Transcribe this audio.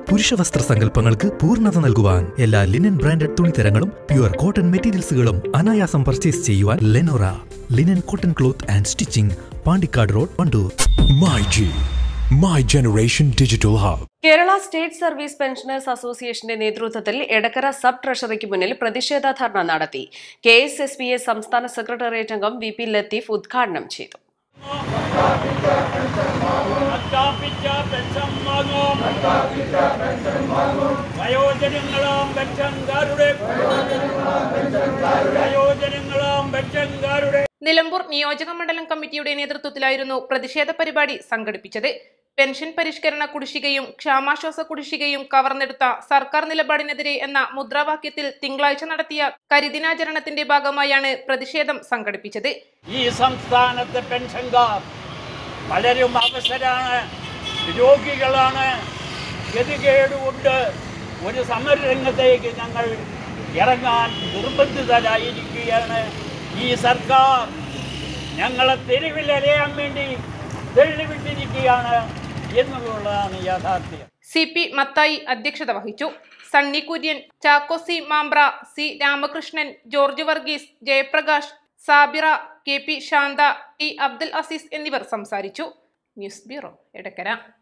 പുരുഷ വസ്ത്ര സങ്കല്പങ്ങൾക്ക് പൂർണ്ണത നൽകുവാൻ എല്ലാ ലിനൻ ബ്രാൻഡഡ് തുണിത്തരങ്ങളും പ്യുവർ കോട്ടൺ മെറ്റീരിയൽസുകളും അനായാസം പർച്ചേസ് ചെയ്യുവാൻ Lenora linen cotton cloth and stitching Pandikkad road Wandoor My G, My Generation Digital Hub. Kerala state service pensioners അസോസിയേഷന്റെ നേതൃത്വത്തിൽ എടക്കര സബ് ട്രഷറിക്ക് മുന്നിൽ പ്രതിഷേധ ധർണ നടത്തി K S S P A സംസ്ഥാന സെക്രട്ടേറിയറ്റ് അംഗം വി പി ലത്തീഫ് ഉദ്ഘാടനം ചെയ്തു അധ്യാപിച്ച പെൻഷൻ വാങ്ങും വയോജനങ്ങളാം പെൻഷൻകാരുടെ വയോജനങ്ങളാം പെൻഷൻകാരുടെ നിലമ്പൂർ നിയോജക മണ്ഡലം കമ്മിറ്റിയുടെ നേതൃത്വത്തിലായിരുന്നു പ്രതിഷേധ പരിപാടി സംഘടിപ്പിച്ചത് പെൻഷൻ പരിഷ്കരണ കുടിശ്ശികയും ക്ഷാമാശ്വാസ കുടിശ്ശികയും കവർന്നെടുത്ത സർക്കാർ നിലപാടിനെതിരെ എന്ന മുദ്രാവാക്യത്തിൽ തിങ്കളാഴ്ച നടത്തിയ കരിദിനാചരണത്തിന്റെ ഭാഗമായാണ് പ്രതിഷേധം സംഘടിപ്പിച്ചത് ഈ സംസ്ഥാനത്തെ പെൻഷൻകാർ പലരും അവസരാണ് രോഗികളാണ് ഗതികേടുകൊണ്ട് ഒരു സമരരംഗത്തേക്ക് ഞങ്ങൾ ഇറങ്ങാൻ നിർബന്ധിതരായിരിക്കുകയാണ് ഈ സർക്കാർ ഞങ്ങളെ തെരുവിലറിയാൻ വേണ്ടി തെളിവിട്ടിരിക്കുകയാണ് എന്നുള്ളതാണ് യാഥാർത്ഥ്യം സി പി മത്തായി അധ്യക്ഷത വഹിച്ചു Sunny Kurian Chacko C Mampra C Ramakrishnan George Varghese Jayaprakash Sabira K P Shantha T Abdul Azeez എന്നിവർ സംസാരിച്ചു ന്യൂസ് ബ്യൂറോ എടക്കര